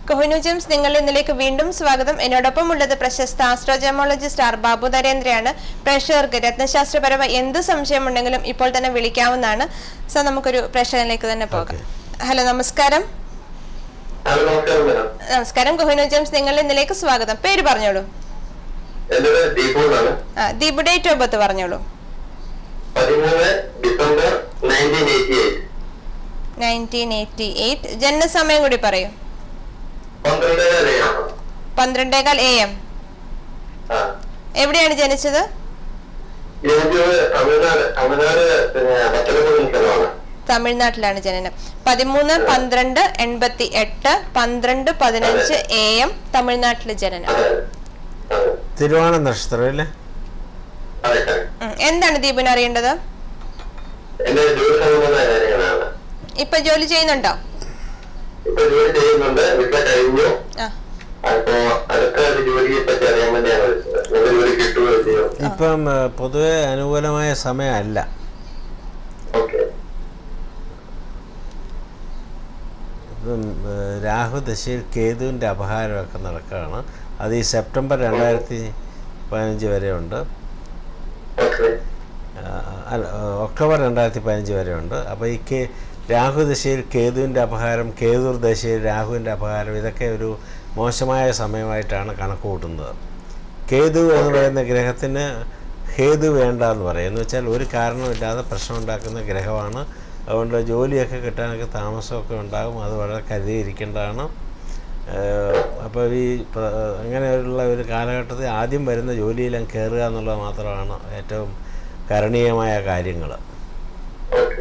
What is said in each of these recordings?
കൊഹിനു James നിങ്ങളുടെ ഇന്നലേക്ക് വീണ്ടും സ്വാഗതം എന്നോടൊപ്പം ഉള്ളത് പ്രശസ്ത ആസ്ട്രോജമോളജിസ്റ്റ് ആർ ബാബു നരേന്ദ്രയാണ് പ്രേക്ഷകർക്ക് രത്നശാസ്ത്രപരമായി എന്ത് സംശയമുണ്ടെങ്കിലും ഇപ്പോൾ തന്നെ വിളിക്കാവുന്നതാണ് സോ നമുക്കൊരു പ്രേക്ഷകനിലേക്ക് തന്നെ പോകാം ഹലോ നമസ്കാരം ഹലോ നമസ്കാരം മാഡം നമസ്കാരം കൊഹിനു ജെയിംസ് നിങ്ങളുടെ ഇന്നലേക്ക് സ്വാഗതം പേര് പറഞ്ഞോളൂ എന്റെ പേര് ദീപു എന്നാണ് ആ ദീപ് ഡേറ്റ് ഓഫ് ബർത്ത് പറഞ്ഞോളൂ പതിമൂന്ന് December nineteen eighty eight nineteen eighty eight ജനനസമയം കൂടി പറയൂ പന്ത്രണ്ട് അറിയാം പന്ത്രണ്ടേകാൽ എ എം ആ എവിടെയാണ് ജനിച്ചത് എനിക്ക് തമിഴ്നാട് തമിഴ്നാട് പിന്നെ പത്തനംതിട്ട സ്ഥലമാണ് തമിഴ്നാട്ടിലാണ് ജനനം പതിമൂന്ന് പന്ത്രണ്ട് എൺപത്തി എട്ട് പന്ത്രണ്ട് പതിനഞ്ച് എ എം തമിഴ്നാട്ടിലെ ജനനം അതെ അതെ തിരുവോണ നക്ഷത്രം അല്ലേ അതെ അതെ ഉം. എന്താണ് ദീപിന് അറിയേണ്ടത് എന്റെ ജോലി സംബന്ധമായ കാര്യങ്ങളാണ് ഇപ്പൊ ജോലി ചെയ്യുന്നുണ്ടോ ഇപ്പൊ ജോലി ചെയ്യുന്നുണ്ട് ഇപ്പൊ കഴിഞ്ഞു ആ അപ്പോ അടുത്ത ഒരു ജോലിയെ പറ്റി അറിയാൻ വേണ്ടിയാണ് വിളിച്ചത് നിങ്ങൾ ജോലി കിട്ടുകയോ ചെയ്യും ഇപ്പം ഏ, പൊതുവെ അനുകൂലമായ സമയമല്ല ഓക്കെ ഇപ്പം ഏ, രാഹു ദശയിൽ കേതുവിൻ്റെ അപഹാരമൊക്കെ നടക്കുകയാണ് അത് ഈ സെപ്റ്റംബർ രണ്ടായിരത്തി പതിനഞ്ച് വരെ ഉണ്ട് ഓക്കെ ആ, അല്ല ആ, ഒക്ടോബർ രണ്ടായിരത്തി പതിനഞ്ച് വരെ ഉണ്ട് അപ്പോൾ ഈ കേ രാഹു ദശയിൽ കേതുവിൻ്റെ അപഹാരം കേതുർ ദശയിൽ രാഹുവിൻ്റെ അപഹാരം ഇതൊക്കെ ഒരു മോശമായ സമയമായിട്ടാണ് കണക്ക് കൂട്ടുന്നത് കേതു എന്ന് പറയുന്ന ഗ്രഹത്തിന് ഹേതു വേണ്ട എന്ന് പറയും എന്ന് വെച്ചാൽ ഒരു കാരണമില്ലാതെ പ്രശ്നം ഉണ്ടാക്കുന്ന ഗ്രഹമാണ് അതുകൊണ്ട് ജോലിയൊക്കെ കിട്ടാനൊക്കെ താമസമൊക്കെ ഉണ്ടാകും അത് വളരെ കരുതിയിരിക്കേണ്ടതാണ് ഏഹ് അപ്പോൾ ഈ പ്ര- അങ്ങനെയുള്ള ഒരു കാലഘട്ടത്തിൽ ആദ്യം വരുന്ന ജോലിയിലും കയറുക എന്നുള്ളത് മാത്രമാണ് ഏറ്റവും കരണീയമായ കാര്യങ്ങൾ ഓക്കെ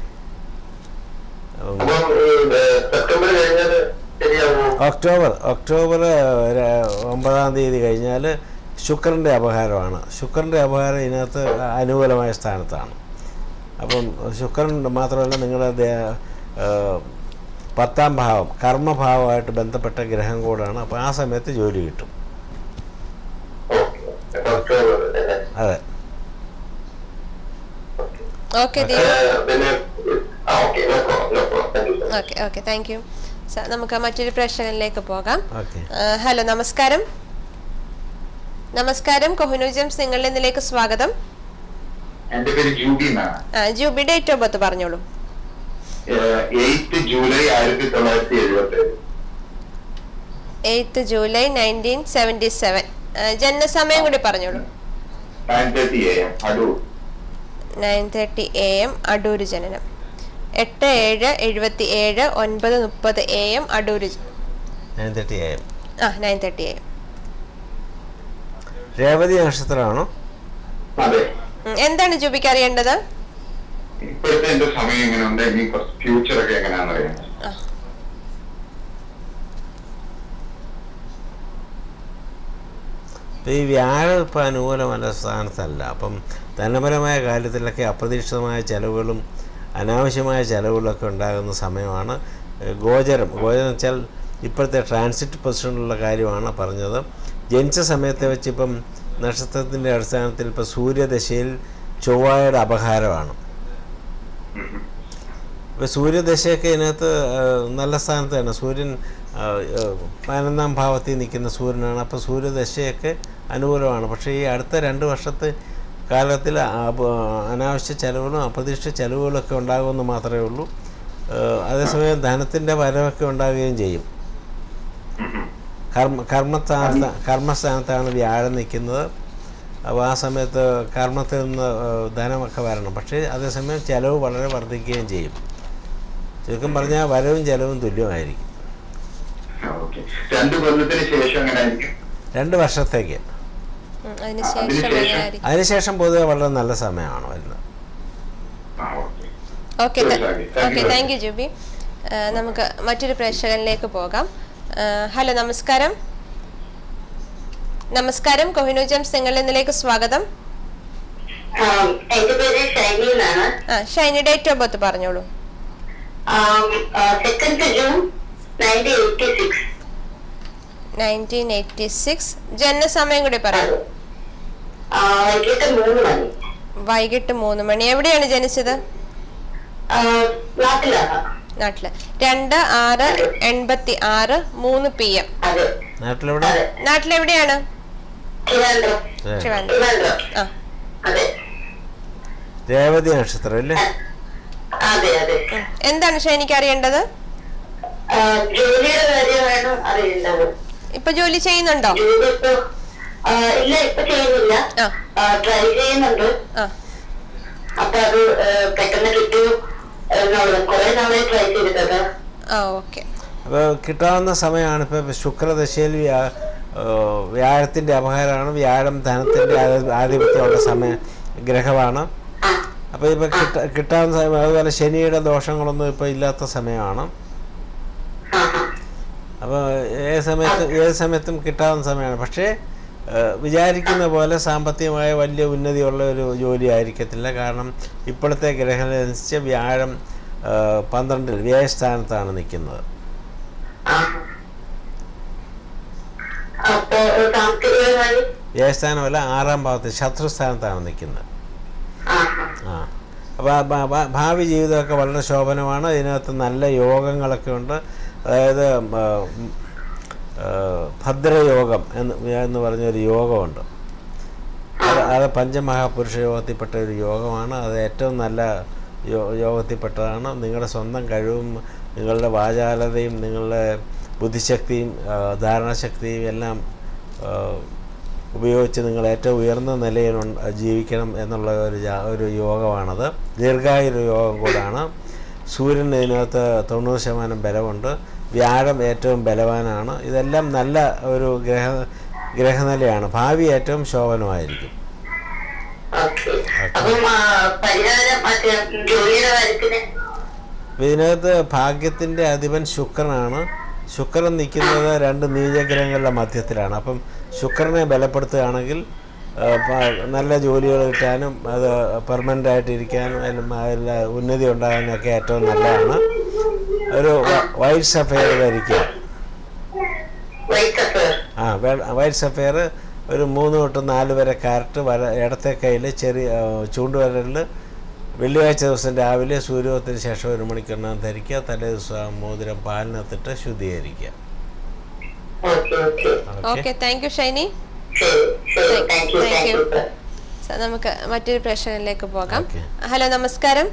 അപ്പം സെപ്റ്റംബർ കഴിഞ്ഞാൽ ശരിയാവുമോ ഒക്ടോബർ ഒക്ടോബർ ര- ഒമ്പതാം തീയതി കഴിഞ്ഞാൽ ശുക്രൻ്റെ അപഹാരമാണ് ശുക്രൻ്റെ അപഹാരം ഇതിനകത്ത് അനുകൂലമായ സ്ഥാനത്താണ് അപ്പം ശുക്രൻ മാത്രമല്ല നിങ്ങളുടെ ദേ- ഏഹ് പത്താം ഭാവം കർമ്മഭാവമായിട്ട് ബന്ധപ്പെട്ട ഗ്രഹം കൂടാണ് അപ്പോൾ ആ സമയത്ത് ജോലി കിട്ടും ഓക്കെ ഒക്ടോബർ അല്ലേ ഓക്കെ അതെ ദീപ് ഏഹ് പിന്നെ ആ okay no problem no problem thank you so okay okay thank you നമുക്ക് മറ്റൊരു പ്രേക്ഷകനിലേക്ക് പോകാം ഓക്കെ ആ, ഹലോ നമസ്കാരം നമസ്കാരം കൊഹിനു ജെയിംസ് നിങ്ങളുടെ ഇന്നലേക്ക് സ്വാഗതം എന്റെ പേര് ജൂബി എന്നാണ് ആ, ജൂബി ഡേറ്റ് ഓഫ് ബർത്ത് പറഞ്ഞോളൂ എയ്ത്ത് ജൂലൈ ആയിരത്തി തൊള്ളായിരത്തി എഴുപത്തി ഏഴ് eighth July nineteen seventy seven ജനനസമയം കൂടി പറഞ്ഞോളൂ nine thirty A M Adoor nine thirty A M Adoor ജനനം എട്ട് ഏഴ് എഴുപത്തി ഏഴ് ഒൻപത് മുപ്പത് എ എം അടൂര് ജ- നയൻ തേർട്ടി എ എം ആ nine thirty A M Revathi നക്ഷത്രമാണോ അതെ എന്താണ് ജൂബിക്ക് അറിയേണ്ടത് ഇപ്പോഴത്തെ എന്റെ സമയം എങ്ങനെയുണ്ട് ഇനി കുറച്ച് ഫ്യൂച്ചർ ഒക്കെ എങ്ങനെയാണെന്ന് അറിയാം ആ. ഇപ്പം ഈ വ്യാഴം ഇപ്പം അനുകൂലമല്ല സ്ഥാനത്തല്ല അപ്പം ധനപരമായ കാര്യത്തിലൊക്കെ അപ്രതീക്ഷിതമായ ചിലവുകളും അനാവശ്യമായ ചിലവുകളൊക്കെ ഉണ്ടാകുന്ന സമയമാണ് ഏഹ് ഗോചരം ഗോചരം വെച്ചാൽ ഇപ്പോഴത്തെ ട്രാൻസിറ്റ് പൊസിഷനിലുള്ള കാര്യമാണ് പറഞ്ഞത് ജനിച്ച സമയത്തെ വെച്ച് ഇപ്പം നക്ഷത്രത്തിൻ്റെ അടിസ്ഥാനത്തിൽ ഇപ്പോൾ സൂര്യദശയിൽ ചൊവ്വായുടെ അപഹാരമാണ് ഇപ്പോൾ സൂര്യദശയൊക്കെ ഇതിനകത്ത് ആ, നല്ല സ്ഥാനത്ത് തന്നെ സൂര്യൻ ആ, ആ, പതിനൊന്നാം ഭാവത്തിൽ നിൽക്കുന്ന സൂര്യനാണ് അപ്പോൾ സൂര്യദശയൊക്കെ അനുകൂലമാണ് പക്ഷേ ഈ അടുത്ത രണ്ട് വർഷത്തെ കാലത്തിൽ അപ- അനാവശ്യ ചെലവുകളും അപ്രതീക്ഷിത ചെലവുകളൊക്കെ ഉണ്ടാകുമെന്ന് മാത്രമേ ഉള്ളൂ ആ, അതേസമയം ധനത്തിൻ്റെ വരവൊക്കെ ഉണ്ടാകുകയും ചെയ്യും കർമ്മ കർമ്മസ്ഥാനത്ത് കർമ്മസ്ഥാനത്താണ് വ്യാഴം നിൽക്കുന്നത് അപ്പോൾ ആ സമയത്ത് കർമ്മത്തിൽ നിന്ന് ആ, ധനമൊക്കെ വരണം പക്ഷേ അതേസമയം ചിലവ് വളരെ വർദ്ധിക്കുകയും ചെയ്യും ചുരുക്കം പറഞ്ഞാൽ വരവും ചിലവും തുല്യമായിരിക്കും ഓക്കെ രണ്ടു കൊല്ലത്തിന് ശേഷം എങ്ങനെയായിരിക്കും രണ്ട് വർഷത്തേക്ക് ഉം, അതിനുശേഷം അതിനുശേഷം? എങ്ങനെയായിരിക്കും അതിനുശേഷം പൊതുവെ വളരെ നല്ല സമയമാണ് വരുന്നത് ആ ഓക്കെ ഓക്കെ ശരി, ശരി. Thank okay you. Thank you Juby ആ, നമുക്ക് മറ്റൊരു പ്രേക്ഷകനിലേക്ക് പോകാം ആ, ഹലോ നമസ്കാരം നമസ്കാരം കൊഹിനു ജെയിംസ് നിങ്ങളുടെ ഇന്നലേക്ക് സ്വാഗതം ആം, എന്റെ പേര് ഷൈനി എന്നാണ് ആ ഷൈനി ഡേറ്റ് ഓഫ് ബർത്ത് പറഞ്ഞോളൂ second June nineteen eighty six nineteen eighty six ജനനസമയം കൂടി പറയൂ വൈകിട്ട് മൂന്ന് മണി വൈകിട്ട് മൂന്ന് മണി എവിടെയാണ് ജനിച്ചത് ആ, നാട്ടിലാണ് നാട്ടില് രണ്ട് ആറ് എൺപത്തി ആറ് മൂന്ന് പി എം അതെ നാട്ടിലെവിടെ അതെ നാട്ടിലെവിടെയാണ് ട്രിവാൻഡ്രം ഏ, ട്രിവാൻഡ്രം ട്രിവാൻഡ്രം ആ അതെ രേവതി നക്ഷത്രം അല്ലേ അതെ അതെ ഉം. എന്താണ് ഷൈനിക്ക് അറിയേണ്ടത് ആ, ജോലിയുടെ കാര്യമാണ് അറിയേണ്ടത് ഇപ്പൊ ജോലി ചെയ്യുന്നുണ്ടോ ജോലി ഇപ്പൊ ആ, ഇല്ല ഇപ്പൊ ചെയ്യുന്നില്ല ആ ട്രൈ ചെയ്യുന്നുണ്ട് ആ അപ്പൊ അത് ആ, പെട്ടെന്ന് കിട്ടും കുറെ നാളെ ട്രൈ ചെയ്തിട്ടത് ആ ഓക്കെ അപ്പോൾ കിട്ടാവുന്ന സമയമാണ് ഇപ്പോൾ ശുക്രദശയിൽ വ്യാ ഏഹ് വ്യാഴത്തിൻ്റെ അപഹാരമാണ് വ്യാഴം ധനത്തിൻ്റെ ആധി- ആധിപത്യമുള്ള സമയ ഗ്രഹമാണ് ആ അപ്പോൾ ഇപ്പോൾ കിട്ട കിട്ടാവുന്ന സമയം അതുപോലെ ശനിയുടെ ദോഷങ്ങളൊന്നും ഇപ്പോൾ ഇല്ലാത്ത സമയമാണ് ആ ആ അപ്പോൾ ഏത് സമയത്തും ഏത് സമയത്തും കിട്ടാവുന്ന സമയമാണ് പക്ഷേ ഏഹ് വിചാരിക്കുന്ന പോലെ സാമ്പത്തികമായ വലിയ ഉന്നതിയുള്ള ഒരു ജോലി ആയിരിക്കത്തില്ല കാരണം ഇപ്പോഴത്തെ ഗ്രഹമനുസരിച്ച് വ്യാഴം ഏഹ് പന്ത്രണ്ടിൽ വ്യയസ്ഥാനത്താണ് നിൽക്കുന്നത് ആ. അപ്പൊ സാമ്പത്തികമായി വ്യയസ്ഥാനമല്ല ആറാം ഭാവത്തിൽ ശത്രുസ്ഥാനത്താണ് നിൽക്കുന്നത് ആ ആ അപ്പോൾ ഭാവി ജീവിതമൊക്കെ വളരെ ശോഭനമാണ് ഇതിനകത്ത് നല്ല യോഗങ്ങളൊക്കെ ഉണ്ട് അതായത് ഉം, ആ, ഉം, ആ, ഭദ്രയോഗം എന്ന് എന്ന് പറഞ്ഞൊരു യോഗമുണ്ട് അത് അത് പഞ്ചമഹാപുരുഷ യോഗത്തിൽപ്പെട്ട ഒരു യോഗമാണ് അത് ഏറ്റവും നല്ല യോ യോഗത്തിൽപ്പെട്ടതാണ് നിങ്ങളുടെ സ്വന്തം കഴിവും നിങ്ങളുടെ വാചാലതയും നിങ്ങളുടെ ബുദ്ധിശക്തിയും ആ, ധാരണശക്തിയും എല്ലാം ആ, ഉപയോഗിച്ച് നിങ്ങൾ ഏറ്റവും ഉയർന്ന നിലയിൽ ഉൺ- ജീവിക്കണം എന്നുള്ള ഒരു ജാ- ഒരു യോഗമാണത് ദീർഘായുരു യോഗം കൂടാണ് സൂര്യൻ ഇതിനകത്ത് തൊണ്ണൂറ് ശതമാനം ബലമുണ്ട് വ്യാഴം ഏറ്റവും ബലവാനാണ് ഇതെല്ലാം നല്ല ഒരു ഗ്രഹ ഗ്രഹനിലയാണ് ഭാവി ഏറ്റവും ശോഭനമായിരിക്കും ഓക്കെ അപ്പം ആ, പരിഹാരം മറ്റേ ജോലിയുടെ കാര്യത്തിന് അപ്പോൾ ഇതിനകത്ത് ഭാഗ്യത്തിൻ്റെ അധിപൻ ശുക്രനാണ് ശുക്രൻ നിൽക്കുന്നത് രണ്ട് നീചഗ്രഹങ്ങളുടെ മധ്യത്തിലാണ് അപ്പം ശുക്രനെ ബലപ്പെടുത്തുകയാണെങ്കിൽ ആ, പ- നല്ല ജോലികൾ കിട്ടാനും അത് പെർമനൻ്റ് ആയിട്ട് ഇരിക്കാനും അതിലും അതിൽ ഉന്നതി ഉണ്ടാകാനും ഒക്കെ ഏറ്റവും നല്ലതാണ് ഒരു വ- വൈറ്റ് സഫയർ ധരിക്കുക വൈറ്റ് അഫയർ ആ വെ- വൈറ്റ് സഫയർ ഒരു മൂന്ന് തൊട്ട് നാല് വരെ കാരറ്റ് വല ഇടത്തെ കയ്യിൽ ചെറിയ ആ, ചൂണ്ടുവിരലിൽ വെള്ളിയാഴ്ച ദിവസം രാവിലെ സൂര്യോദയത്തിന് ശേഷം ഒരു മണിക്കൂറിനകം ധരിക്കുക തലേ ദിവസം ആ മോതിരം പാലിനകത്തിട്ട് ശുദ്ധീകരിക്കുക okay okay okay thank you Shiny ശരി ശരി thank you Thank thank you. You sir സ- നമുക്ക് മറ്റൊരു പ്രശ്നത്തിലേക്ക് പോകാം Okay. ഹലോ നമസ്കാരം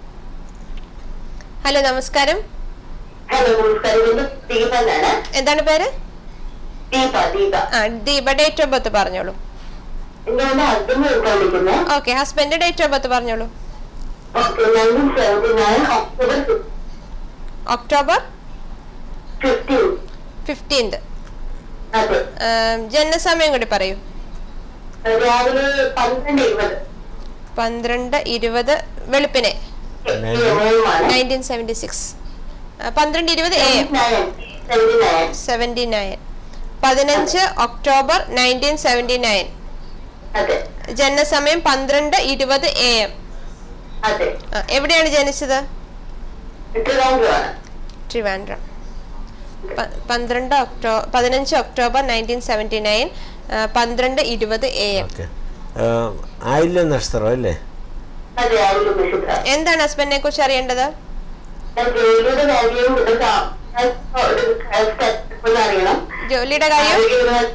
ഹലോ നമസ്കാരം ഹലോ നമസ്കാരം ഇത് ദീപ എന്നാണ് എന്താണ് പേര് ദീപ ദീപ ആ ദീപ ഡേറ്റ് ഓഫ് ബർത്ത് പറഞ്ഞോളൂ ഞാൻ ഹസ്ബൻഡ് വിളിക്കുന്നത് okay husband date of birth പറഞ്ഞോളൂ okay nineteen seventy nine October October fifteen fifteenth അതെ ജനനസമയം കൂടി പറയൂ രാവിലെ പന്ത്രണ്ട് ഇരുപത് പന്ത്രണ്ട് ഇരുപത് വെളുപ്പിനെ ഏഴാണ് നയൻറ്റീൻ സെവൻറ്റി സിക്സ് പന്ത്രണ്ട് ഇരുപത് A M seventy nine seventy nine പതിനഞ്ച് ഒക്ടോബർ നയൻറ്റീൻ സെവൻറ്റി നയൻ അതെ ജനനസമയം പന്ത്രണ്ട് ഇരുപത് എ എം അതെ എവിടെയാണ് ജനിച്ചത് ട്രിവാൻഡ്രമാണ് ട്രിവാൻഡ്രം പ- പന്ത്രണ്ട് ഒക്ടോ പതിനഞ്ച് ഒക്ടോബർ നയൻറ്റീൻ സെവൻറ്റി നയൻ പന്ത്രണ്ട് ഇരുപത് എ എം ഓക്കെ ആയില്യ നക്ഷത്രം അല്ലേ അതെ ആയിരുന്നു നക്ഷത്രം എന്താണ് ഹസ്ബൻഡിനെ കുറിച്ച് അറിയേണ്ടത് ഞാൻ ജോലിയുടെ കാര്യം ഇത് കാ- ഒരു step ഒന്ന് അറിയണം ജോലിയുടെ കാര്യം ആരോഗ്യപരമായ-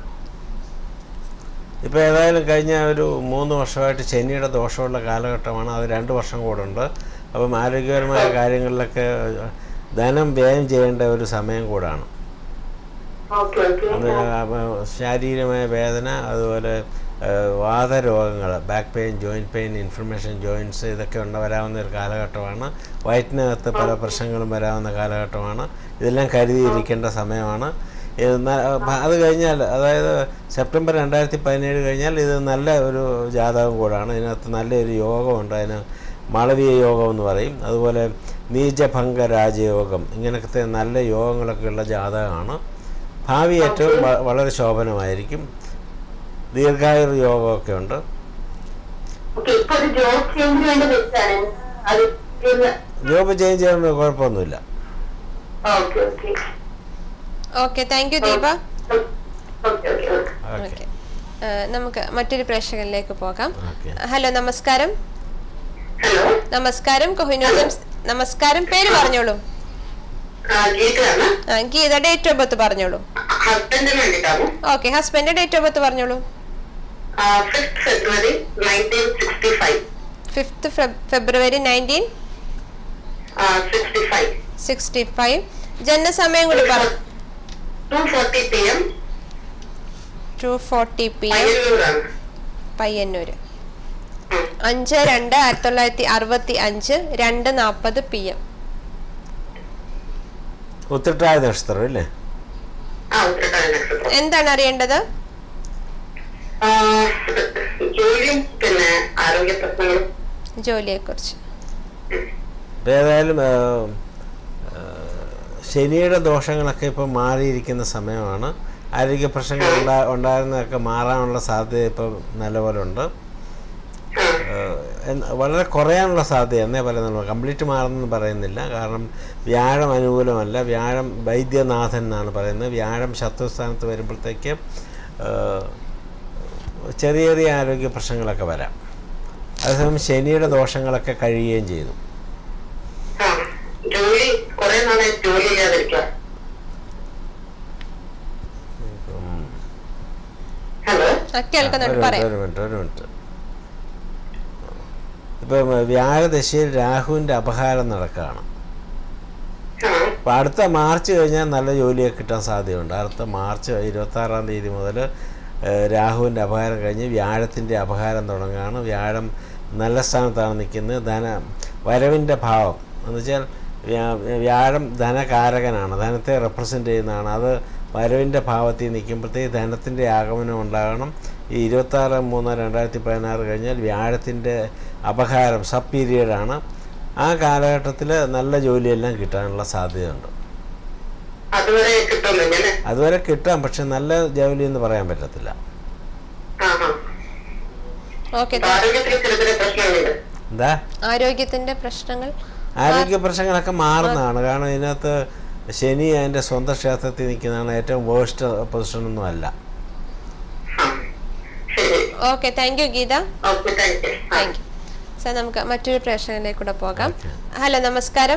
ഇപ്പോൾ ഏതായാലും കഴിഞ്ഞ ഒരു മൂന്ന് വർഷമായിട്ട് ശനിയുടെ ദോഷമുള്ള കാലഘട്ടമാണ് അത് രണ്ട് വർഷം കൂടെ ഉണ്ട് അപ്പം ആരോഗ്യപരമായ കാര്യങ്ങളിലൊക്കെ ധനം വ്യയം ചെയ്യേണ്ട ഒരു സമയം കൂടാണ് ഓക്കെ ഓക്കെ അത് ശാരീരികമായ വേദന അതുപോലെ ഏഹ്, വാതരോഗങ്ങൾ back pain joint pain inflammation joints ഇതൊക്കെ ഉണ്ട് വരാവുന്ന ഒരു കാലഘട്ടമാണ് വയറ്റിനകത്ത് പല പ്രശ്നങ്ങളും വരാവുന്ന കാലഘട്ടമാണ് ഇതെല്ലാം കരുതിയിരിക്കേണ്ട സമയമാണ് ഇത് ന- അത് കഴിഞ്ഞാൽ അതായത് സെപ്റ്റംബർ രണ്ടായിരത്തി പതിനേഴ് കഴിഞ്ഞാൽ ഇത് നല്ല ഒരു ജാതകം കൂടാണ് ഇതിനകത്ത് നല്ലൊരു യോഗമുണ്ട് അതിന് മാളവീയ യോഗം എന്ന് പറയും അതുപോലെ നീചഭംഗ രാജയോഗം ഇങ്ങനത്തെ നല്ല യോഗങ്ങളൊക്കെ ഉള്ള ജാതകമാണ് ഭാവി ഏറ്റവും വ- വളരെ ശോഭനമായിരിക്കും ദീർഘായുർ യോഗമൊക്കെ ഉണ്ട് ഓക്കെ ഇപ്പൊ ഒരു ജോബ് ചേഞ്ചിന് വേണ്ടി വെച്ചാണ് അത് ജോബ് ചേഞ്ച് ചെയ്യാൻ കുഴപ്പമൊന്നുമില്ല okay okay okay thank you Deepa okay okay okay okay okay നമുക്ക് മറ്റൊരു പ്രേക്ഷകരിലേക്ക് പോകാം ഓക്കെ ഹലോ നമസ്കാരം ഹലോ നമസ്കാരം കൊഹിനൂർ ജെയിംസ് നമസ്കാരം പേര് പറഞ്ഞോളൂ ആ, ഗീതയാണ് ആ ഗീത ഡേറ്റ് ഓഫ് ബർത്ത് പറഞ്ഞോളൂ ഹസ്ബൻഡിന് വേണ്ടിയിട്ടാണ് okay husband date of birth പറഞ്ഞോളൂ fifth February nineteen sixty five fifth February nineteen sixty five sixty five ജനനസമയം കൂടി പറ two forty P M two forty P M പയ്യന്നൂരാണ് പയ്യന്നൂര് ഉം. അഞ്ച് രണ്ട് ആയിരത്തി തൊള്ളായിരത്തി അറുപത്തി അഞ്ച് രണ്ട് നാൽപ്പത് പി എം ഉത്രട്ടായ നക്ഷത്രം അല്ലേ ആ ഉത്തരട്ടാതി നക്ഷത്രം എന്താണ് അറിയേണ്ടത് ആ, ജോലിയും പിന്നെ ആരോഗ്യ പ്രശ്നങ്ങളും ജോലിയെക്കുറിച്ച് ഇപ്പം ഏതായാലും ആ, ആ, ശനിയുടെ ദോഷങ്ങളൊക്കെ ഇപ്പോൾ മാറിയിരിക്കുന്ന സമയമാണ് ആരോഗ്യ പ്രശ്നങ്ങൾ ഉണ്ടാ ഉണ്ടായിരുന്നതൊക്കെ മാറാനുള്ള സാധ്യത ഇപ്പോൾ നല്ലപോലെ ഉണ്ട് ആ, ഏഹ് എന്ന് വളരെ കുറയാനുള്ള സാധ്യത എന്നേ പറയുന്നുള്ളൂ കംപ്ലീറ്റ് മാറുന്നെന്ന് പറയുന്നില്ല കാരണം വ്യാഴം അനുകൂലമല്ല വ്യാഴം വൈദ്യനാഥൻ എന്നാണ് പറയുന്നത് വ്യാഴം ശത്രുസ്ഥാനത്ത് വരുമ്പോഴത്തേക്ക് ഏഹ് ചെറിയ ചെറിയ ആരോഗ്യ പ്രശ്നങ്ങളൊക്കെ വരാം അതേസമയം ശനിയുടെ ദോഷങ്ങളൊക്കെ കഴിയുകയും ചെയ്തു ആ. ജോലി കുറെ നാളെ ജോലി ഇല്ലാതിരിക്കാം ഉം. ഹലോ ആ കേൾക്കുന്നുണ്ട് ഒരു പറയാം മിനിറ്റ്, ഒരു മിനിറ്റ് ഒരു മിനിറ്റ് ഇപ്പം വ്യാഴദശയിൽ രാഹുവിൻ്റെ അപഹാരം നടക്കുകയാണ് ആ അപ്പോൾ അടുത്ത മാർച്ച് കഴിഞ്ഞാൽ നല്ല ജോലിയൊക്കെ കിട്ടാൻ സാധ്യതയുണ്ട് അടുത്ത മാർച്ച് ഇരുപത്താറാം തീയതി മുതൽ രാഹുവിൻ്റെ അപഹാരം കഴിഞ്ഞ് വ്യാഴത്തിൻ്റെ അപഹാരം തുടങ്ങുകയാണ് വ്യാഴം നല്ല സ്ഥാനത്താണ് നിൽക്കുന്നത് ധന വരവിൻ്റെ ഭാവം എന്ന് വെച്ചാൽ വ്യാ- വ്യാഴം ധനകാരകനാണ് ധനത്തെ റെപ്രസെൻ്റ് ചെയ്യുന്നതാണ് അത് വരവിൻ്റെ ഭാവത്തിൽ നിൽക്കുമ്പോഴത്തേക്ക് ധനത്തിൻ്റെ ആഗമനം ഉണ്ടാകണം ഈ ഇരുപത്താറ് മൂന്ന് രണ്ടായിരത്തി പതിനാറ് കഴിഞ്ഞാൽ വ്യാഴത്തിൻ്റെ അപഹാരം സബ് പീരീഡാണ് ആ കാലഘട്ടത്തിൽ നല്ല ജോലിയെല്ലാം കിട്ടാനുള്ള സാധ്യതയുണ്ട് അതുവരെ കിട്ടുന്നില്ല അതുവരെ കിട്ടാം പക്ഷെ നല്ല ജോലി എന്ന് പറയാൻ പറ്റത്തില്ല ആ ആ ഓക്കെ അപ്പൊ ആരോഗ്യത്തിൽ ചില ചില പ്രശ്നങ്ങളുണ്ട് എന്താ ആരോഗ്യത്തിന്റെ പ്രശ്നങ്ങൾ ആരോഗ്യ പ്രശ്നങ്ങളൊക്കെ മാറുന്നതാണ് കാരണം ഇതിനകത്ത് ശനി അതിൻ്റെ സ്വന്തം ക്ഷേത്രത്തിൽ നിൽക്കുന്നതാണ് ഏറ്റവും വേസ്റ്റ് പൊസിഷനൊന്നും അല്ല ആ ശരി okay thank you Geetha okay thank you ആ താങ്ക് യു സാർ നമുക്ക് മറ്റൊരു പ്രേക്ഷകനിലേക്ക് കൂടെ പോകാം ഹലോ നമസ്കാരം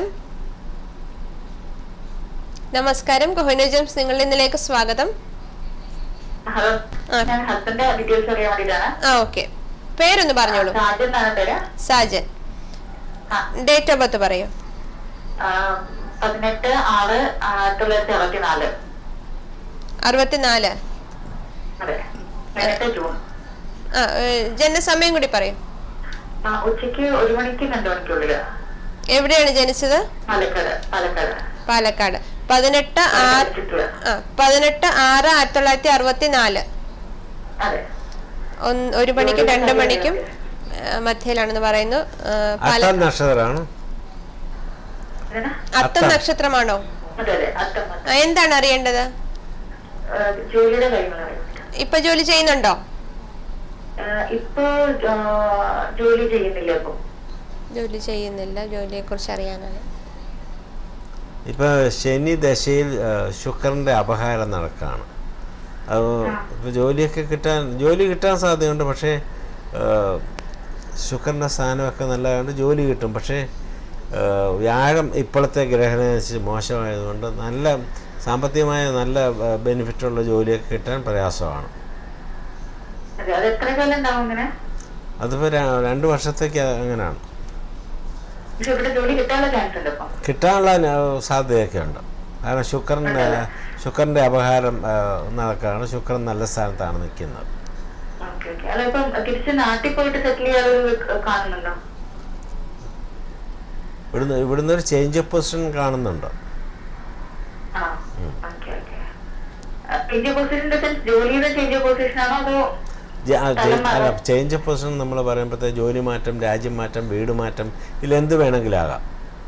നമസ്കാരം കൊഹിനു ജെയിംസ് നിങ്ങളുടെ ഇന്നിലേക്ക് സ്വാഗതം ഹലോ ആ. ഞാൻ ഹസ്ബൻഡ് ഡീറ്റെയിൽസ് അറിയാൻ വേണ്ടിയിട്ടാണ് ആ ഓക്കെ പേരൊന്ന് പറഞ്ഞോളൂ സാജൻ എന്നാണ് പേര് സാജൻ ആ. ഡേറ്റ് ഓഫ് ബർത്ത് പറയൂ ആ, പതിനെട്ട് ആറ് ആയിരത്തി തൊള്ളായിരത്തി അറുപത്തി നാല് അറുപത്തിനാല് അതെ പതിനെട്ട് ജൂൺ ആ ഏ, ജനനസമയം കൂടി പറയൂ ആ, ഉച്ചയ്ക്ക് ഒരു മണിക്ക് രണ്ടു മണിക്കുള്ളില് എവിടെയാണ് ജനിച്ചത് പാലക്കാട് പാലക്കാട് പാലക്കാട് പതിനെട്ട് ആറ് ചുറ്റുക ആ പതിനെട്ട് ആറ് ആയിരത്തി തൊള്ളായിരത്തി അറുപത്തി നാല് അതെ ഒന്ന് ഒരു മണിക്കും രണ്ട് മണിക്കും ആ, മധ്യയിലാണെന്ന് പറയുന്നു ആ, പാല അത്തം നക്ഷത്രമാണ് ഏതാ? അത്തം അത്തം. നക്ഷത്രമാണോ അതെ അതെ അത്തം അത്തം. ആ, എന്താണ് അറിയേണ്ടത് ആ, ജോലിയുടെ കാര്യങ്ങളാണ് ഇപ്പൊ ജോലി ചെയ്യുന്നുണ്ടോ ആ, ഇപ്പൊ ആ, ജോലി ചെയ്യുന്നില്ല ഇപ്പൊ ജോലി ചെയ്യുന്നില്ല ജോലിയെ കുറിച്ച് അറിയാനാണ് ഇപ്പോൾ ശനി ദശയിൽ ആ, ശുക്രൻ്റെ അപഹാരം നടക്കുകയാണ് അത് ഇപ്പോൾ ജോലിയൊക്കെ കിട്ടാൻ ജോലി കിട്ടാൻ സാധ്യതയുണ്ട് പക്ഷേ ആ, ശുക്രൻ്റെ സ്ഥാനമൊക്കെ നല്ലതുകൊണ്ട് ജോലി കിട്ടും പക്ഷേ ആ, വ്യാഴം ഇപ്പോഴത്തെ ഗ്രഹണമനുസരിച്ച് മോശമായതുകൊണ്ട് നല്ല സാമ്പത്തികമായ നല്ല ബെനിഫിറ്റുള്ള ജോലിയൊക്കെ കിട്ടാൻ പ്രയാസമാണ് അതെ അത് എത്ര കാലം ഉണ്ടാവും ഇങ്ങനെ അതിപ്പോൾ രണ്ട് വർഷത്തേക്ക് അങ്ങനെയാണ് പക്ഷെ ഇവിടെ ജോലി കിട്ടാനുള്ള ചാൻസ് ഉണ്ട് ഇപ്പൊ കിട്ടാനുള്ള ന- സാധ്യതയൊക്കെ ഉണ്ട് കാരണം ശുക്രൻ്റെ ശുക്രൻ്റെ അപഹാരം ആ, നടക്കുകയാണ് ശുക്രൻ നല്ല സ്ഥാനത്താണ് നിൽക്കുന്നത് ഓക്കെ ഓക്കെ അല്ല ഇപ്പം തിരിച്ച് നാട്ടിൽ പോയിട്ട് സെറ്റിൽ ചെയ്യാനൊരു കാണുന്നുണ്ടോ ഇവിടുന്ന് ഇവിടുന്ന് ഒരു ചേഞ്ച് ഓഫ് പൊസിഷൻ കാണുന്നുണ്ട് ആ ഓക്കെ ഓക്കെ ചേഞ്ച് പൊസിഷന്റെ സെൻസ് ജോലിയുടെ ചേഞ്ച് പൊസിഷൻ ആണോ അതോ ജ- ആ, സ്ഥലം ചെ- അല്ല മാറാം. ചേഞ്ച് ഓഫ് പൊസിഷൻ നമ്മൾ പറയുമ്പോഴത്തെ ജോലി മാറ്റം രാജ്യം മാറ്റം വീട് മാറ്റം ഇതിലെന്ത് വേണമെങ്കിലും ആകാം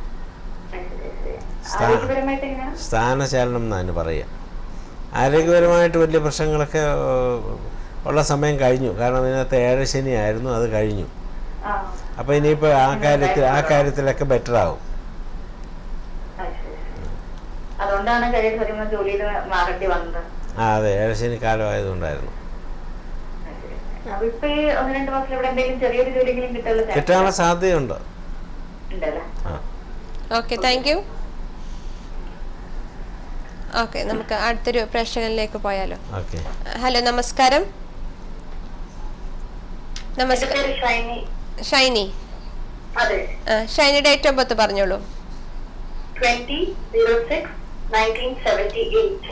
സ്ഥാ- ആരോഗ്യപരമായിട്ട് എങ്ങനെയാ സ്ഥാനചലനം എന്നാണ് പറയുക ആരോഗ്യപരമായിട്ട് വലിയ പ്രശ്നങ്ങളൊക്കെ ആ, ഉള്ള സമയം കഴിഞ്ഞു കാരണം ഇതിനകത്ത് ഏഴശനി ആയിരുന്നു അത് കഴിഞ്ഞു ആ അപ്പോൾ ഇനിയിപ്പോൾ ആ കാര്യത്തിൽ ആ കാര്യത്തിലൊക്കെ ബെറ്റർ ആവും ആ, ശരി, ശരി. അതുകൊണ്ടാണ് കരിയർ സത്യം ജോലിയിൽ മാറേണ്ടി വന്നത് ആ അതെ ഏഴശനി കാലമായതുകൊണ്ടായിരുന്നു ആ, ശരി. അപ്പൊ ഇപ്പൊ ഈ ഒന്ന് രണ്ട് മാസത്തിൽ ഇവിടെ എന്തെങ്കിലും ചെറിയൊരു ജോലിയെങ്കിലും കിട്ടാനുള്ള chance കിട്ടാനുള്ള സാധ്യതയുണ്ട് ഉണ്ടല്ലേ ആ ഓക്കെ താങ്ക് യു ഓക്കെ നമുക്ക് അടുത്തൊരു പ്രേക്ഷകനിലേക്ക് പോയാലോ ഓക്കെ ഹലോ നമസ്കാരം എന്റെ നമസ്കാരം പേര് ഷൈനി ഷൈനി അതെ ആ, ഷൈനി ഡേറ്റ് ഓഫ് ബർത്ത് പറഞ്ഞോളൂ twenty zero six nineteen seventy eight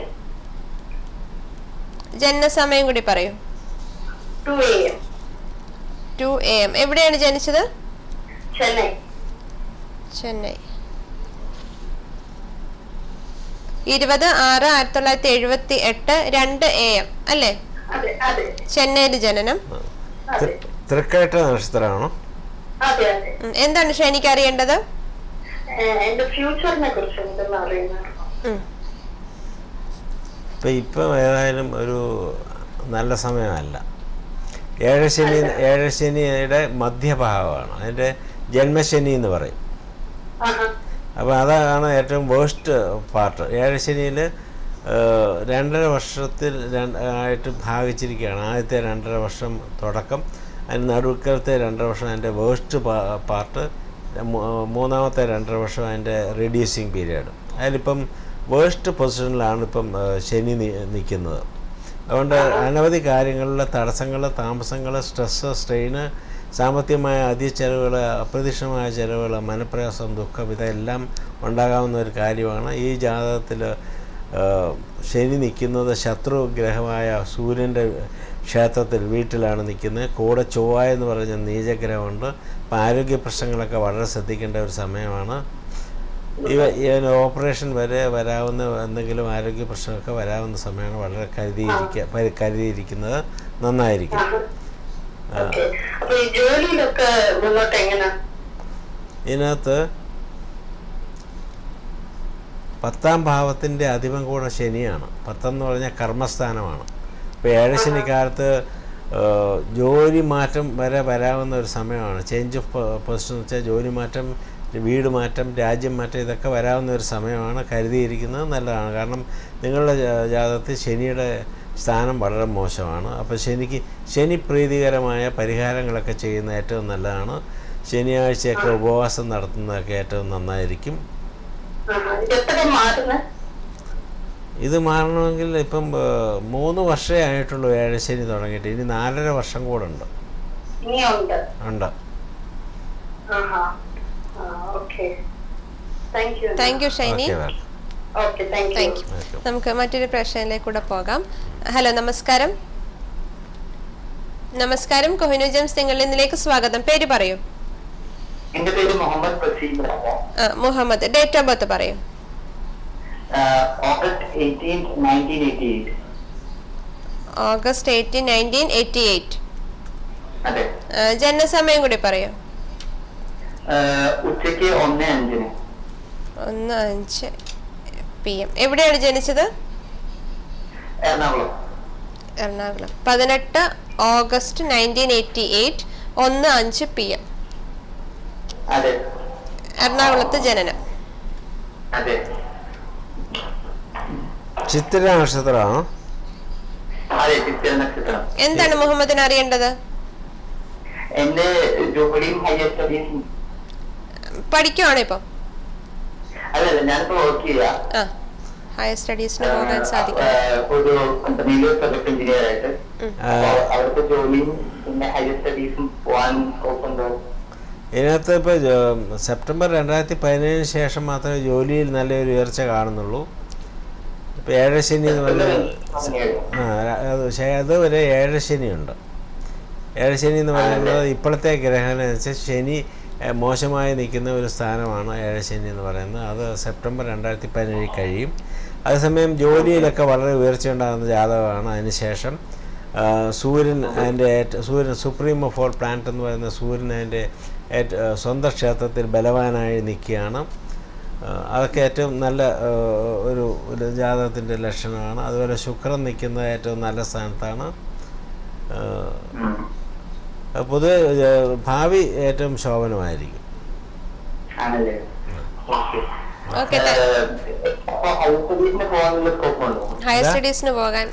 ജനനസമയം കൂടി പറയൂ two A M two A M എവിടെയാണ് ജനിച്ചത് ചെന്നൈ ചെന്നൈ ഇരുപത് ആറ് ആയിരത്തി തൊള്ളായിരത്തി എഴുപത്തി എട്ട് രണ്ട് എ എം അല്ലേ അതെ അതെ ചെന്നൈയിൽ ജനനം അതെ തൃക്കേട്ട നക്ഷത്രമാണോ അതെ അതെ ഉം, എന്താണ് ഷൈനിക്ക് അറിയേണ്ടത് ഏഹ് എന്റെ ഫ്യൂച്ചറിനെ കുറിച്ച് എന്തെന്ന് അറിയുന്നത് ഉം, ഇപ്പം ഇപ്പം ഏതായാലും ഒരു നല്ല സമയമല്ല ഏഴശനി ഏഴശനിയുടെ മധ്യഭാഗമാണ് അതിൻ്റെ ജന്മശനി എന്ന് പറയും ആഹാ അപ്പോൾ അതാണ് ഏറ്റവും വേസ്റ്റ് പാർട്ട് ഏഴശനിയിൽ രണ്ടര വർഷത്തിൽ രണ്ട് ആയിട്ട് ഭാഗിച്ചിരിക്കുകയാണ് ആദ്യത്തെ രണ്ടര വർഷം തുടക്കം അതിന് നടുക്കലത്തെ രണ്ടര വർഷം അതിൻ്റെ വേസ്റ്റ് പാർട്ട് മൂന്നാമത്തെ രണ്ടര വർഷം അതിൻ്റെ റെഡ്യൂസിങ് പീരീഡ് അതിലിപ്പം വേസ്റ്റ് പൊസിഷനിലാണ് ഇപ്പം ആ, ശനി നിൽക്കുന്നത് അതുകൊണ്ട് അനവധി കാര്യങ്ങളിലെ തടസ്സങ്ങൾ താമസങ്ങൾ സ്ട്രെസ്സ് സ്ട്രെയിന് സാമ്പത്തികമായ അധിക ചെലവുകൾ അപ്രതീക്ഷിതമായ ചെലവുകൾ മനപ്രയാസം ദുഃഖം ഇതെല്ലാം ഉണ്ടാകാവുന്ന ഒരു കാര്യമാണ് ഈ ജാതകത്തിൽ ശനി നിൽക്കുന്നത് ശത്രു ഗ്രഹമായ സൂര്യൻ്റെ ക്ഷേത്രത്തിൽ വീട്ടിലാണ് നിൽക്കുന്നത് കൂടെ ചൊവ്വ എന്ന് പറഞ്ഞ നീചഗ്രഹമുണ്ട് അപ്പം ആരോഗ്യ പ്രശ്നങ്ങളൊക്കെ വളരെ ശ്രദ്ധിക്കേണ്ട ഒരു സമയമാണ് ഇവ ഇവന് ഓപ്പറേഷൻ വരെ വരാവുന്ന എന്തെങ്കിലും ആരോഗ്യ പ്രശ്നമൊക്കെ വരാവുന്ന സമയമാണ് വളരെ കരുതിയിരിക്കുക പരി- കരുതിയിരിക്കുന്നത് നന്നായിരിക്കും ഓക്കെ അപ്പൊ ഈ ജോലിയിലൊക്കെ മുന്നോട്ട് എങ്ങനെ ഇതിനകത്ത് പത്താം ഭാവത്തിൻ്റെ അധിപം കൂടെ ശനിയാണ് പത്തെന്ന് പറഞ്ഞാൽ കർമ്മസ്ഥാനമാണ് ഇപ്പോൾ ഏഴശനി കാലത്ത് ഏഹ്, ജോലി മാറ്റം വരെ വരാവുന്ന ഒരു സമയമാണ് ചേഞ്ച് ഓഫ് പൊസിഷൻ എന്ന് വെച്ചാൽ ജോലി മാറ്റം വീട് മാറ്റം രാജ്യം മാറ്റം ഇതൊക്കെ വരാവുന്ന ഒരു സമയമാണ് കരുതിയിരിക്കുന്നത് നല്ലതാണ് കാരണം നിങ്ങളുടെ ജാ- ജാതകത്തിൽ ശനിയുടെ സ്ഥാനം വളരെ മോശമാണ് അപ്പോൾ ശനിക്ക് ശനി പ്രീതികരമായ പരിഹാരങ്ങളൊക്കെ ചെയ്യുന്ന ഏറ്റവും നല്ലതാണ് ശനിയാഴ്ചയൊക്കെ ഉപവാസം നടത്തുന്നതൊക്കെ ഏറ്റവും നന്നായിരിക്കും ആഹാ ഇതെപ്പോഴും മാറുന്നത് ഇത് മാറണമെങ്കിൽ ഇപ്പം ഏഹ്, മൂന്ന് വർഷമേ ആയിട്ടുള്ളൂ ഏഴശനി തുടങ്ങിയിട്ട് ഇനി നാലര വർഷം കൂടെ ഉണ്ട് ഇനിയുണ്ട് ഉണ്ട് ആഹാ okay thank you thank you Shiny okay welcome okay thank you thank you welcome നമുക്ക് മറ്റൊരു പ്രശ്നത്തിലേക്ക് കൂടെ പോകാം ഹലോ നമസ്കാരം നമസ്കാരം കൊഹിനു ജെയിംസ് നിങ്ങളിൽ നിന്നിലേക്ക് സ്വാഗതം പേര് പറയൂ എന്റെ പേര് മുഹമ്മദ് പ്രസീം ആ, മുഹമ്മദ് ഡേറ്റ് ഓഫ് ബർത്ത് പറയൂ August eighteen nineteen eighty eight August eighteen nineteen eighty eight അതെ ജനനസമയം കൂടി പറയൂ ആഹ് ഉച്ചയ്ക്ക് ഒന്ന് അഞ്ചിന് ഒന്ന് അഞ്ച് പി എം എവിടെയാണ് ജനിച്ചത് എറണാകുളം എറണാകുളം പതിനെട്ട് ഓഗസ്റ്റ് നയൻറ്റീൻ എയ്റ്റി എയ്റ്റ് ഒന്ന് അഞ്ച് പി എം അതെ എറണാകുളത്ത് ജനനം അതെ ചിത്തിര നക്ഷത്രമാണോ അതെ ചിത്തിര നക്ഷത്രം എന്താണ് മുഹമ്മദിന് അറിയേണ്ടത് എന്റെ ജോലിയും ഹയർ സ്റ്റഡീസും പഠിക്കുവാണ് ഇപ്പം അല്ലല്ല ഞാനിപ്പോ വർക്ക് ചെയ്യാ ആ ഹയർ സ്റ്റഡീസിന് പോകാൻ സാധിക്കും ആഹ് ഒരു കമ്പനിയിൽ പ്രൊജക്ട് എഞ്ചിനീയർ ആയിട്ട് ആ, അപ്പൊ അവിടുത്തെ ജോലിയും പിന്നെ ഹയർ സ്റ്റഡീസും പോകാൻ സ്കോപ്പുണ്ടോ ഇതിനകത്ത് ഇപ്പോൾ സെപ്റ്റംബർ രണ്ടായിരത്തി പതിനേഴിന് ശേഷം മാത്രമേ ജോലിയിൽ നല്ലൊരു ഉയർച്ച കാണുന്നുള്ളൂ ഇപ്പോൾ ഏഴശനി എന്ന് പറഞ്ഞാൽ ആ അത് ശ- അതുവരെ ഏഴശനിയുണ്ട് ഏഴശനി എന്ന് പറയുന്നത് ഇപ്പോഴത്തെ ഗ്രഹണം വെച്ചാൽ ശനി ഏ, മോശമായി നിൽക്കുന്ന ഒരു സ്ഥാനമാണ് ഏഴശനി എന്ന് പറയുന്നത് അത് സെപ്റ്റംബർ രണ്ടായിരത്തി പതിനേഴിൽ കഴിയും അതേസമയം ജോലിയിലൊക്കെ വളരെ ഉയർച്ച ഉണ്ടാകുന്ന ജാതകമാണ് അതിനുശേഷം ആ, സൂര്യൻ അതിൻ്റെ ഏറ്റ- സൂര്യൻ സുപ്രീം ഓഫ് ഓൾ പ്ലാനറ്റ് എന്ന് പറയുന്ന സൂര്യൻ അതിൻ്റെ ഏറ്റ സ്വന്തം ക്ഷേത്രത്തിൽ ബലവാനായി നിൽക്കുകയാണ് ആ, അതൊക്കെ ഏറ്റവും നല്ല ആ, ഒരു ഒരു ജാതകത്തിൻ്റെ ലക്ഷണമാണ് അതുപോലെ ശുക്രൻ നിൽക്കുന്നത് ഏറ്റവും നല്ല സ്ഥാനത്താണ് ആ, പൊതുവെ ആ, ഭാവി ഏറ്റവും ശോഭനമായിരിക്കും ആണല്ലേ ഓക്കെ ഓക്കെ അപ്പൊ ഹയർ സ്റ്റഡീസിന് പോകാനുള്ള സ്കോപ്പുണ്ടോ ഹയർ ഇതാ? സ്റ്റഡീസിന് പോകാൻ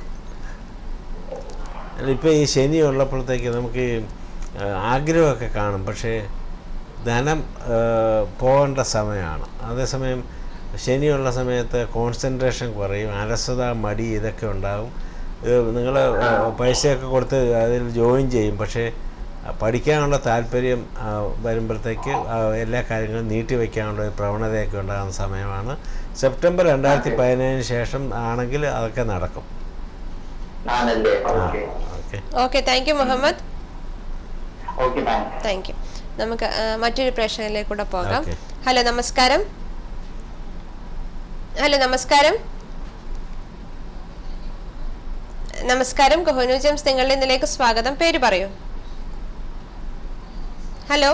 ഇപ്പോൾ ഈ ശനി ഉള്ളപ്പോഴത്തേക്ക് നമുക്ക് ഈ, ആ, ആഗ്രഹമൊക്കെ കാണും പക്ഷേ ധനം ആ, പോകേണ്ട സമയമാണ് അതേസമയം ശനിയുള്ള സമയത്ത് കോൺസെൻട്രേഷൻ കുറയും അലസത മടി ഇതൊക്കെ ഉണ്ടാകും ഇത് നിങ്ങൾ പൈസയൊക്കെ കൊടുത്ത് അതിൽ ജോയിൻ ചെയ്യും പക്ഷേ ആ, പഠിക്കാനുള്ള താല്പര്യം ആ, വരുമ്പോഴത്തേക്ക് ആ, എല്ലാ കാര്യങ്ങളും നീട്ടി വയ്ക്കാനുള്ള ഒരു പ്രവണതയൊക്കെ ഉണ്ടാകുന്ന സമയമാണ് സെപ്റ്റംബർ രണ്ടായിരത്തി പതിനേഴിന് ശേഷം ആണെങ്കിൽ അതൊക്കെ നടക്കും ആണല്ലേ ആ okay okay okay thank you Muhammad okay thanks thank you നമുക്ക് ആ, മറ്റൊരു പ്രേക്ഷകരിലേക്ക് കൂടെ പോകാം Okay. ഹലോ നമസ്കാരം ഹലോ നമസ്കാരം നമസ്കാരം കൊഹനു ജെയിംസ് നിങ്ങളുടെ ഇതിലേക്ക് സ്വാഗതം പേര് പറയൂ ഹലോ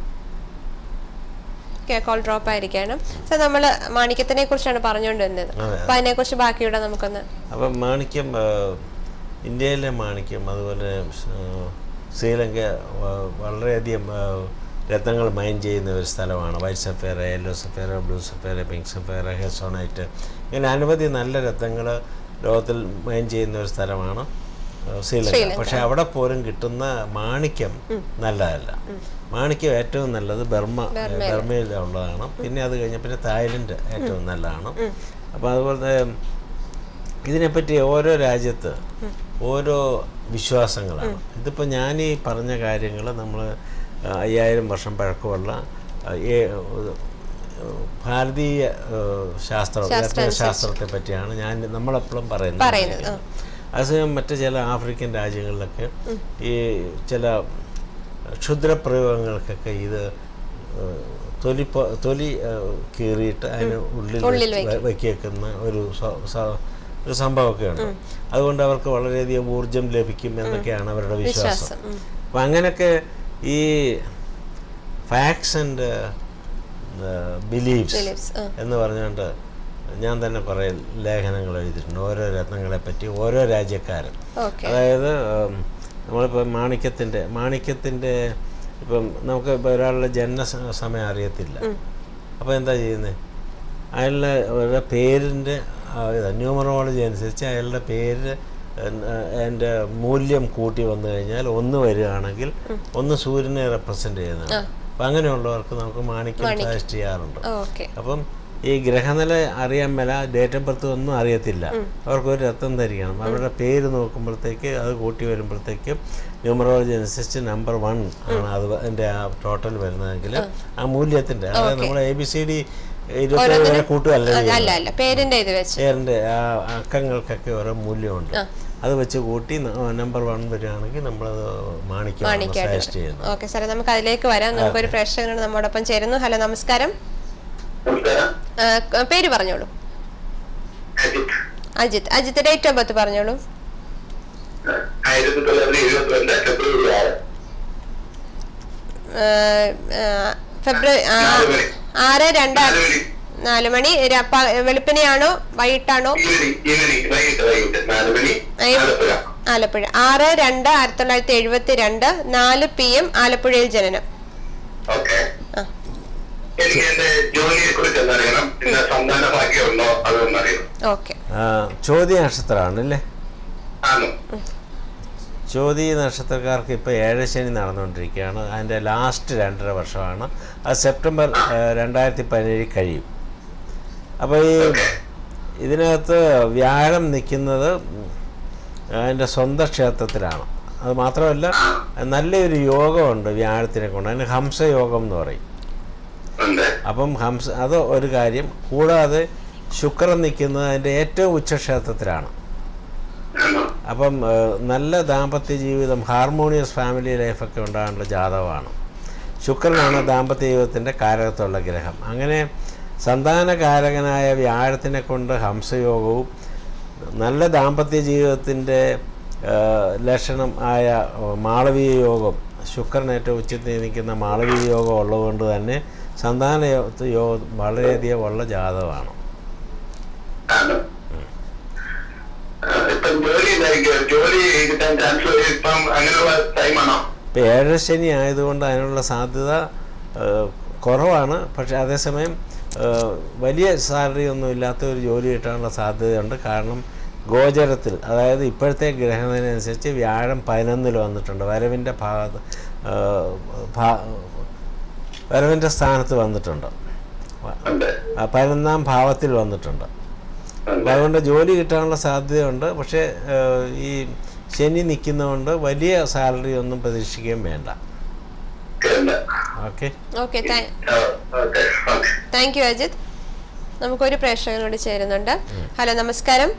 കോൾ ഡ്രോപ്പ് ആയിരിക്കാണ് സാർ നമ്മൾ മാണിക്യത്തിനെ കുറിച്ചാണ് പറഞ്ഞുകൊണ്ടിരുന്നത് അതെ. അപ്പൊ അതിനെ കുറിച്ച് ബാക്കിയൂടെ നമുക്കൊന്ന് അപ്പം മാണിക്യം ആ, ഇന്ത്യയിലെ മാണിക്യം അതുപോലെ ആ, ശ്രീലങ്ക ആ, വളരെയധികം ആ, രത്നങ്ങൾ മൈൻ ചെയ്യുന്ന ഒരു സ്ഥലമാണ് white sapphire yellow sapphire blue sapphire pink sapphire hessonite ഇങ്ങനെ അനവധി നല്ല രത്നങ്ങൾ ലോകത്തിൽ മൈൻ ചെയ്യുന്ന ഒരു സ്ഥലമാണ് ആ, ശ്രീലങ്ക ശ്രീലങ്ക. പക്ഷെ അവിടെ പോലും കിട്ടുന്ന മാണിക്യം നല്ലതല്ല മാണിക്യം ഏറ്റവും നല്ലത് ബർമ്മ ബർമ്മയിലുള്ളതാണ് പിന്നെ അത് കഴിഞ്ഞ പിന്നെ തായ്ലൻഡ് ഏറ്റവും നല്ലതാണ് അപ്പോൾ അതുപോലെ ഇതിനെപ്പറ്റി ഓരോ രാജ്യത്ത് ഓരോ വിശ്വാസങ്ങളാണ് ഇതിപ്പോൾ ഞാൻ ഈ പറഞ്ഞ കാര്യങ്ങൾ നമ്മൾ അയ്യായിരം വർഷം പഴക്കമുള്ള ആ, ഏ- ഭാരതീയ ആ, ശാസ്ത്ര ശാസ്ത്രം ശാസ്ത്രത്തെ പറ്റിയാണ് ഞാൻ നമ്മളെപ്പോഴും പറയുന്നത് പറയുന്നത്, ആ. അതേസമയം മറ്റ് ചില ആഫ്രിക്കൻ രാജ്യങ്ങളിലൊക്കെ ഈ ചില ക്ഷുദ്രപ്രയോഗങ്ങൾക്കൊക്കെ ഇത് ആ, തൊലി പ- തൊലി ആ, കീറിയിട്ട് അതിന് ഉള്ളിൽ ഉള്ളിൽ വെച്ച് വെ- വെക്കേക്കുന്ന ഒരു സ- സ- ഒരു സംഭവമൊക്കെ ഉണ്ട് അതുകൊണ്ട് അവർക്ക് വളരെയധികം ഊർജം ലഭിക്കും എന്നൊക്കെയാണ് അവരുടെ വിശ്വാസം വിശ്വാസം ഉം. അപ്പം അങ്ങനെയൊക്കെ ഈ ഫാക്ട്സ് ആൻഡ് ബിലീവ്സ് Beliefs, ആ. എന്ന് പറഞ്ഞുകൊണ്ട് ഞാൻ തന്നെ കുറേ ലേഖനങ്ങൾ എഴുതിയിട്ടുണ്ട് ഓരോ രത്നങ്ങളെ പറ്റി ഓരോ രാജ്യക്കാരും ഓക്കെ അതായത് ഉം, നമ്മളിപ്പോൾ മാണിക്യത്തിൻ്റെ മാണിക്യത്തിൻ്റെ ഇപ്പം നമുക്ക് ഇപ്പോൾ ഒരാളുടെ ജനന സ- സമയം അറിയത്തില്ല അപ്പോൾ എന്താ ചെയ്യുന്നത് അയാളുടെ അവരുടെ പേരിൻ്റെ ന്യൂമറോളജി അനുസരിച്ച് അയാളുടെ പേര് അതിൻ്റെ മൂല്യം കൂട്ടി വന്നു കഴിഞ്ഞാൽ ഒന്ന് വരികയാണെങ്കിൽ ഒന്ന് സൂര്യനെ റെപ്രസെൻ്റ് ചെയ്യുന്നതാണ് അപ്പം അങ്ങനെയുള്ളവർക്ക് നമുക്ക് മാണിക്യം സജസ്റ്റ് ചെയ്യാറുണ്ട് ഓക്കെ അപ്പം ഈ ഗ്രഹനില അറിയാൻ മേല ഡേറ്റ് ഓഫ് ബർത്ത് ഒന്നും അറിയത്തില്ല അവർക്ക് ഒരു രത്നം ധരിക്കണം അവരുടെ പേര് നോക്കുമ്പോഴത്തേക്ക് അത് കൂട്ടി വരുമ്പോഴത്തേക്ക് ന്യൂമറോളജി അനുസരിച്ച് നമ്പർ വൺ ആണ് അത് അതിൻ്റെ ആ ടോട്ടൽ വരുന്നതെങ്കിൽ ആ മൂല്യത്തിൻ്റെ അതായത് നമ്മൾ എ ബി സി ഡി ഇരുപത്തേഴ് വരെ കൂട്ടുകയല്ല അല്ല ചെയ്യുന്നത്. അല്ല പേരിന്റെ ഇത് വെച്ച് പേരിൻ്റെ ആ അക്കങ്ങൾക്കൊക്കെ ഓരോ മൂല്യമുണ്ട് അത് വെച്ച് കൂട്ടി നമ്പർ വൺ വരികയാണെങ്കിൽ നമ്മളത് മാണിക്യമാണ് മാണിക്കായിട്ട് സജസ്റ്റ് ചെയ്യുന്നത് ഓക്കെ സാറേ നമുക്ക് അതിലേക്ക് വരാം നമുക്കൊരു പ്രേക്ഷകനാണ് നമ്മോടൊപ്പം ചേരുന്നു ഹലോ നമസ്കാരം നമസ്കാരം ആ, ക- പേര് പറഞ്ഞോളൂ Ajith Ajith Ajith date of birth പറഞ്ഞോളൂ ആയിരത്തി തൊള്ളായിരത്തി എഴുപത്തിരണ്ട് ഫെബ്രുവരി ആറ് ആ, ആ, ഫെബ്രുവരി ആ, നാല് മണി. ആറ് രണ്ട് നാല് മണി നാല് മണി ര- പ- വെളുപ്പിനെയാണോ വൈകിട്ടാണോ ഈവനിങ് ഈവനിങ് വൈകിട്ട് വൈകിട്ട് നാല് മണി അയ്യോ. ആലപ്പുഴ ആലപ്പുഴ ആറ് രണ്ട് ആയിരത്തി തൊള്ളായിരത്തി എഴുപത്തി രണ്ട് നാല് പി എം ആലപ്പുഴയിൽ ജനനം ഓക്കെ ആ. എനിക്ക് എന്റെ ജോലിയെ കുറിച്ച് എന്നറിയണം പിന്നെ സന്താന ഭാഗ്യമുണ്ടോ അതൊന്നറിയണം ഓക്കെ ആ, ചോദ്യ നക്ഷത്രമാണല്ലേ ആണോ ചോതി നക്ഷത്രക്കാർക്ക് ഇപ്പോൾ ഏഴശനി നടന്നുകൊണ്ടിരിക്കുകയാണ് അതിൻ്റെ ലാസ്റ്റ് രണ്ടര വർഷമാണ് അത് സെപ്റ്റംബർ ഏഹ്, രണ്ടായിരത്തി പതിനേഴിൽ കഴിയും അപ്പോൾ ഈ ഇതിനകത്ത് വ്യാഴം നിൽക്കുന്നത് അതിൻ്റെ സ്വന്തം ക്ഷേത്രത്തിലാണ് അത് മാത്രമല്ല നല്ലൊരു യോഗമുണ്ട് വ്യാഴത്തിനെ കൊണ്ട് അതിന് ഹംസയോഗം എന്ന് പറയും ഉണ്ട് അപ്പം ഹംസ അത് ഒരു കാര്യം കൂടാതെ ശുക്രൻ നിൽക്കുന്നത് അതിൻ്റെ ഏറ്റവും ഉച്ചക്ഷേത്രത്തിലാണ് ആണോ അപ്പം ഏഹ്, നല്ല ദാമ്പത്യ ജീവിതം ഹാർമോണിയസ് ഫാമിലി ലൈഫൊക്കെ ഉണ്ടാകാനുള്ള ജാതകമാണ് ശുക്രനാണ് ദാമ്പത്യ ജീവിതത്തിൻ്റെ കാരകത്തുള്ള ഗ്രഹം അങ്ങനെ സന്താനകാരകനായ വ്യാഴത്തിനെ കൊണ്ട് ഹംസയോഗവും നല്ല ദാമ്പത്യ ജീവിതത്തിൻ്റെ ഏഹ്, ലക്ഷണം ആയ ഏഹ്, മാളവീയ യോഗം ശുക്രൻ ഏറ്റവും ഉച്ചത്തിൽ നിൽക്കുന്ന മാളവീയ യോഗം ഉള്ളതുകൊണ്ട് തന്നെ സന്താന യോ- യോഗം വളരെയധികം ഉള്ള ജാതകമാണ് ആണോ ആ, ഇപ്പം ജോലി എന്തായിരിക്കും ജോലി കിട്ടാൻ ചാൻസ് ഇപ്പം അങ്ങനെയുള്ള ടൈമാണോ ഇപ്പം ഏഴര ശനി ആയതുകൊണ്ട് അതിനുള്ള സാധ്യത ഏഹ്, കുറവാണ് പക്ഷേ അതേസമയം ഏഹ്, വലിയ സാലറി ഒന്നും ഇല്ലാത്ത ഒരു ജോലി കിട്ടാനുള്ള സാധ്യതയുണ്ട് കാരണം ഗോചരത്തിൽ അതായത് ഇപ്പോഴത്തെ ഗ്രഹത്തിനനുസരിച്ച് വ്യാഴം പതിനൊന്നിൽ വന്നിട്ടുണ്ട് വരവിൻ്റെ ഭാഗത്ത് ഏഹ്, ഭാ- വരവിൻ്റെ സ്ഥാനത്ത് വന്നിട്ടുണ്ട് ഉണ്ട് ആ പതിനൊന്നാം ഭാവത്തിൽ വന്നിട്ടുണ്ട് അപ്പോൾ അതുകൊണ്ട് ജോലി കിട്ടാനുള്ള സാധ്യതയുണ്ട് പക്ഷേ ഏഹ്, ഈ ശനി നിൽക്കുന്നതുകൊണ്ട് വലിയ സാലറി ഒന്നും പ്രതീക്ഷിക്കുകയും വേണ്ട ഉണ്ട് okay okay okay okay thank you Ajith നമുക്കൊരു പ്രേക്ഷകൻ കൂടി ചേരുന്നുണ്ട് ഹലോ നമസ്കാരം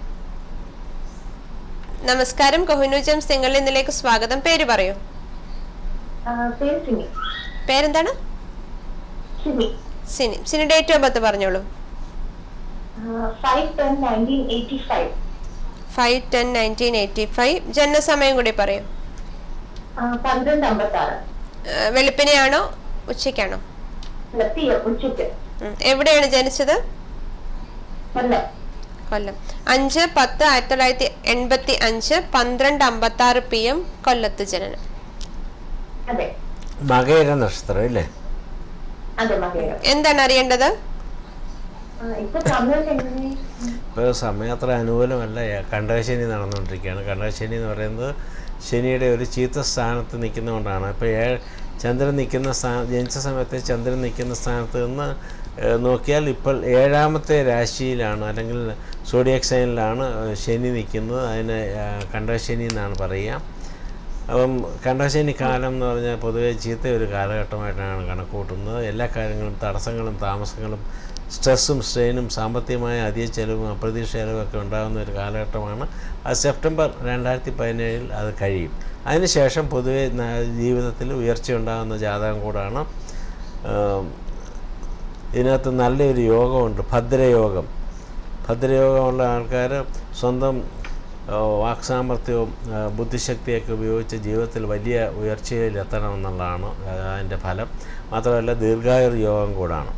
നമസ്കാരം കൊഹിനു ജെയിംസ് നിങ്ങൾ ഇന്നിലേക്ക് സ്വാഗതം പേര് പറയൂ പേര് സിനി പേരെന്താണ് Sini Sini Sini date of birth പറഞ്ഞോളൂ five ten nineteen eighty five five ten nineteen eighty five ജനനസമയം കൂടി പറയൂ പന്ത്രണ്ട് അമ്പത്തി ആറ് ഏഹ്, വെളുപ്പിനെയാണോ ഉച്ചയ്ക്കാണോ പി എം ഉച്ചയ്ക്ക് ഉം. എവിടെയാണ് ജനിച്ചത് കൊല്ലം കൊല്ലം അഞ്ച് പത്ത് ആയിരത്തി തൊള്ളായിരത്തി എൺപത്തി അഞ്ച് പന്ത്രണ്ട് അമ്പത്തി ആറ് പി എം കൊല്ലത്ത് ജനനം അതെ മകയിര നക്ഷത്രം ഇല്ലേ അതെ മകേരം എന്താണ് അറിയേണ്ടത് ഇപ്പൊ സമയം എങ്ങനെ ഇപ്പോൾ സമയം അത്ര അനുകൂലമല്ല ഏ- കണ്ടകശനി നടന്നുകൊണ്ടിരിക്കുകയാണ് കണ്ടകശനി എന്ന് പറയുന്നത് ശനിയുടെ ഒരു ചീത്ത സ്ഥാനത്ത് നിൽക്കുന്നതുകൊണ്ടാണ് ഇപ്പോൾ ഏ ചന്ദ്രൻ നിൽക്കുന്ന സ്ഥാ ജനിച്ച സമയത്ത് ചന്ദ്രൻ നിൽക്കുന്ന സ്ഥാനത്ത് നിന്ന് ഏ, നോക്കിയാൽ ഇപ്പോൾ ഏഴാമത്തെ രാശിയിലാണ് അല്ലെങ്കിൽ സോഡിയക് സൈനിലാണ് ശനി നിൽക്കുന്നത് അതിന് ആ, കണ്ടകശനി എന്നാണ് പറയുക അപ്പം കണ്ടശനി കാലം എന്ന് പറഞ്ഞാൽ പൊതുവെ ചീത്ത ഒരു കാലഘട്ടമായിട്ടാണ് കണക്ക് കൂട്ടുന്നത് എല്ലാ കാര്യങ്ങളും തടസ്സങ്ങളും താമസങ്ങളും സ്ട്രെസ്സും സ്ട്രെയിനും സാമ്പത്തികമായ അധിക ചെലവും അപ്രതീക്ഷ ചെലവും ഒക്കെ ഉണ്ടാകുന്ന ഒരു കാലഘട്ടമാണ് അത് സെപ്റ്റംബർ രണ്ടായിരത്തി പതിനേഴിൽ അത് കഴിയും അതിനുശേഷം പൊതുവെ ന- ജീവിതത്തിൽ ഉയർച്ച ഉണ്ടാകുന്ന ജാതകം കൂടാണ് ആം, ഇതിനകത്ത് നല്ലൊരു യോഗമുണ്ട് ഭദ്രയോഗം ഭദ്രയോഗമുള്ള ആൾക്കാർ സ്വന്തം ആ, വാക്സാമർത്ഥ്യവും ആ, ബുദ്ധിശക്തിയൊക്കെ ഉപയോഗിച്ച് ജീവിതത്തിൽ വലിയ ഉയർച്ചയിൽ എത്തണമെന്നുള്ളതാണ് ആ, അതിൻ്റെ ഫലം മാത്രമല്ല ദീർഘായുർ യോഗം കൂടാണ്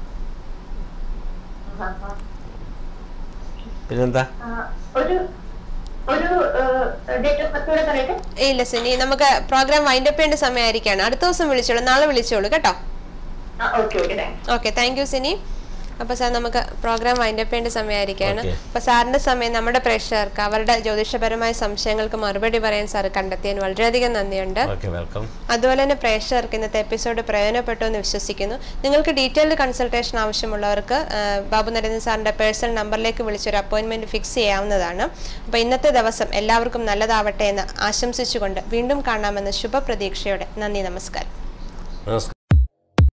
പിന്നെന്താ ഒരു ഒരു ഡേറ്റ് ഓഫ് ബർത്ത് കൂടെ പറയട്ടെ ഇല്ല സിനി നമുക്ക് പ്രോഗ്രാം വൈൻഡപ്പ് ചെയ്യേണ്ട സമയമായിരിക്കാണ് അടുത്ത ദിവസം വിളിച്ചോളൂ നാളെ വിളിച്ചോളൂ കേട്ടോ ആ okay okay thanks okay thank you Sini അപ്പൊ സാർ നമുക്ക് പ്രോഗ്രാം വൈൻഡപ്പ് ചെയ്യേണ്ട സമയമായിരിക്കാണ് Okay. അപ്പൊ സാറിന്റെ സമയം നമ്മുടെ പ്രേക്ഷകർക്ക് അവരുടെ ജ്യോതിഷപരമായ സംശയങ്ങൾക്ക് മറുപടി പറയാൻ സാർ കണ്ടെത്തിയതിന് വളരെയധികം നന്ദിയുണ്ട് ഓക്കെ വെൽക്കം അതുപോലെ തന്നെ പ്രേക്ഷകർക്ക് ഇന്നത്തെ എപ്പിസോഡ് പ്രയോജനപ്പെട്ടു എന്ന് വിശ്വസിക്കുന്നു നിങ്ങൾക്ക് ഡീറ്റെയിൽഡ് കൺസൾട്ടേഷൻ ആവശ്യമുള്ളവർക്ക് ആ, ബാബു നരേന്ദ്രൻ സാറിന്റെ പേഴ്സണൽ നമ്പറിലേക്ക് വിളിച്ചൊരു അപ്പോയിന്റ്മെന്റ് ഫിക്സ് ചെയ്യാവുന്നതാണ് അപ്പോൾ ഇന്നത്തെ ദിവസം എല്ലാവർക്കും നല്ലതാവട്ടെ എന്ന് ആശംസിച്ചുകൊണ്ട് വീണ്ടും കാണാമെന്ന ശുഭപ്രതീക്ഷയോടെ നന്ദി നമസ്കാരം നമസ്കാരം